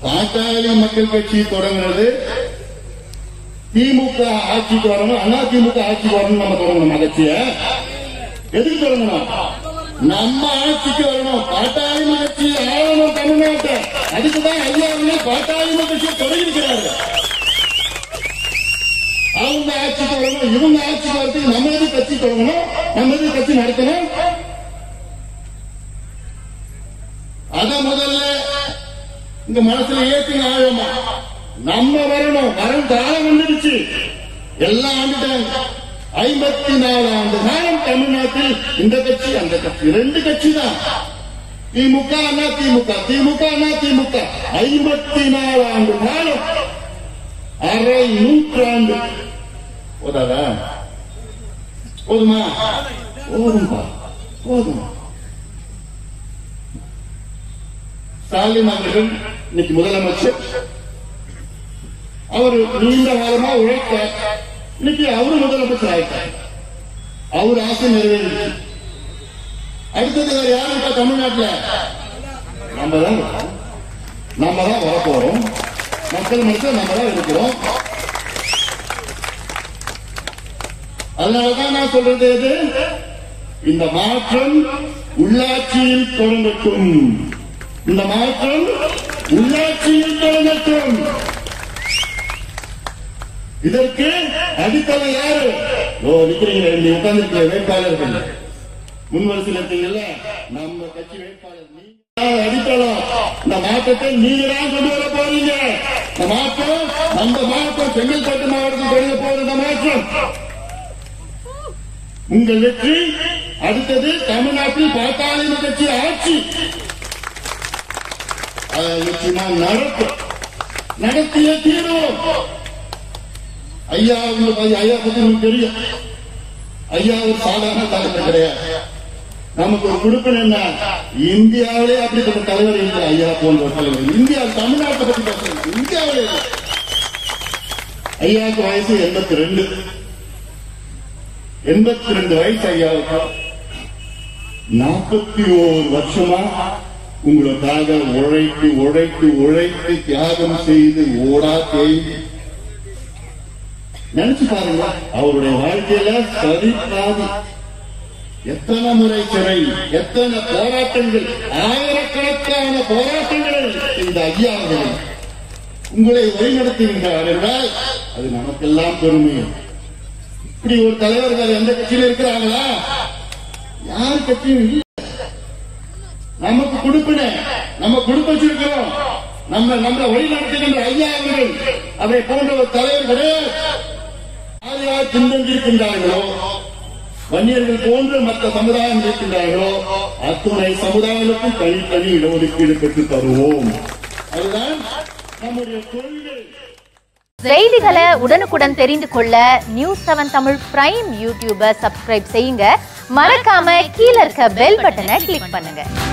பாட்டாளி மக்கள் கட்சி தொடங்குறது திமுக ஆட்சிக்கு வரணும் அண்ணா திமுக ஆட்சிக்கு வரணும் நம்ம தொடங்கணும் கட்சிய எதுக்கு தொடங்கணும் நம்ம ஆட்சிக்கு வரணும் பாட்டாளி கட்சி ஆளணும் தமிழ்நாட்டை அதுக்குதான் ஐயா அவர்களே பாட்டாளி கட்சியை தொடங்கியிருக்கிறாரு அவங்க ஆட்சிக்கு வரணும் இவங்க ஆட்சிக்கு வரதுக்கு நம்ம எது கட்சி தொடங்கணும் நம்ம எது கட்சி நடத்தணும் அத முதல்ல இந்த மனசுல ஏத்துங்க ஆழமா நம்ம வரணும் வரும் காலம் வந்துடுச்சு எல்லாம் ஆண்டுட்டாங்க ஐம்பத்தி நாலு ஆண்டு காலம் தமிழ்நாட்டில் இந்த கட்சி அந்த கட்சி ரெண்டு கட்சி தான் திமுக அண்ணா திமுக திமுக அண்ணா திமுக ஐம்பத்தி நாலு ஆண்டு காலம் அரை நூற்றாண்டு போதாதா போதுமா போதும்பா போதும் ஸ்டாலின் அவர்கள் இன்னைக்கு முதலமைச்சர் அவர் நீண்ட காலமா உழைக்க இன்னைக்கு அவரு முதலமைச்சர் ஆயிட்டார் அவர் ஆசை நிறைவேறிச்சு அடுத்தது வேற யாரும் இருக்கா தமிழ்நாட்டுல நம்ம தான் இருக்கோம். நம்ம தான் வரப்போறோம் மக்கள் மனசுல நம்ம தான் இருக்கிறோம் அதனாலதான் நான் சொல்றது எது இந்த மாற்றம் உள்ளாட்சியில் தொடங்கட்டும் இந்த மாற்றம் உள்ளாட்சியில் தொடங்கட்டும் இதற்கு அடித்தளம் யாரு ஓ நிக்கிறீங்க நீ உட்கார்ந்து வேட்பாளர்கள் முன் வரிசையில் இருக்கீங்கல்ல நம்ம கட்சி வேட்பாளர் நீங்க தான் அடித்தளம் இந்த மாற்றத்தை நீங்க தான் கொண்டு வர போறீங்க இந்த மாற்றம் அந்த மாற்றம் செங்கல்பட்டு மாவட்டத்தில் தொடங்க போற இந்த மாற்றம் உங்கள் வெற்றி அடுத்தது தமிழ்நாட்டில் பாட்டாளி கட்சி ஆட்சி அதை நிச்சயமா நடக்கும் நடத்திய தீரும் ஐயா உங்களுக்கு ஐயா ஐயா பத்தி உங்களுக்கு தெரியும் ஐயா ஒரு சாதாரண தலைவர் கிடையாது நமக்கு ஒரு குடுப்பன் என்ன இந்தியாவிலே அப்படிப்பட்ட தலைவர் இல்லை ஐயா போன்ற ஒரு தலைவர் இந்தியா தமிழ்நாட்டை பத்தி பேசுறேன் இந்தியாவிலே இல்லை. ஐயாவுக்கு வயசு எண்பத்தி ரெண்டு எண்பத்தி ரெண்டு வயசு ஐயாவுக்கு நாற்பத்தி ஓரு வருஷமா உங்களுக்காக உழைத்து உழைத்து உழைத்து தியாகம் செய்து ஓடா தேய்ந்து நினைச்சு பாருங்க அவருடைய வாழ்க்கையில சரி பாதி எத்தனை முறை சிறை எத்தனை போராட்டங்கள் ஆயிரக்கணக்கான போராட்டங்களை இந்த ஐயா அவர்கள் உங்களை வழிநடத்துகின்றார் என்றால் அது நமக்கெல்லாம் பெருமை இப்படி ஒரு தலைவர் வேற எந்த கட்சியில இருக்கிறாங்களா யார் கட்சியும் இல்லை நமக்கு கொடுப்பின நம்ம கொடுத்து வச்சிருக்கிறோம் நம்ம நம்மளை வழி நடத்துகின்ற ஐயா அவர்கள் அதை போன்ற ஒரு தலைவர் கிடையாது யார் யார் பின்தங்கியிருக்கின்றார்களோ வன்னியர்கள் போன்ற மற்ற சமுதாயம் இருக்கின்றார்களோ அத்துணை சமுதாயங்களுக்கும் தனித்தனி இடஒதுக்கீடு பெற்று தருவோம் அதுதான் நம்முடைய கொள்கை செய்திகளை உடனுக்குடன் தெரிந்து கொள்ள நியூஸ் செவன் தமிழ் பிரைம் யூடியூபை சப்ஸ்கிரைப் செய்யுங்க மறக்காம கீழே இருக்க பெல் பட்டனை கிளிக் பண்ணுங்க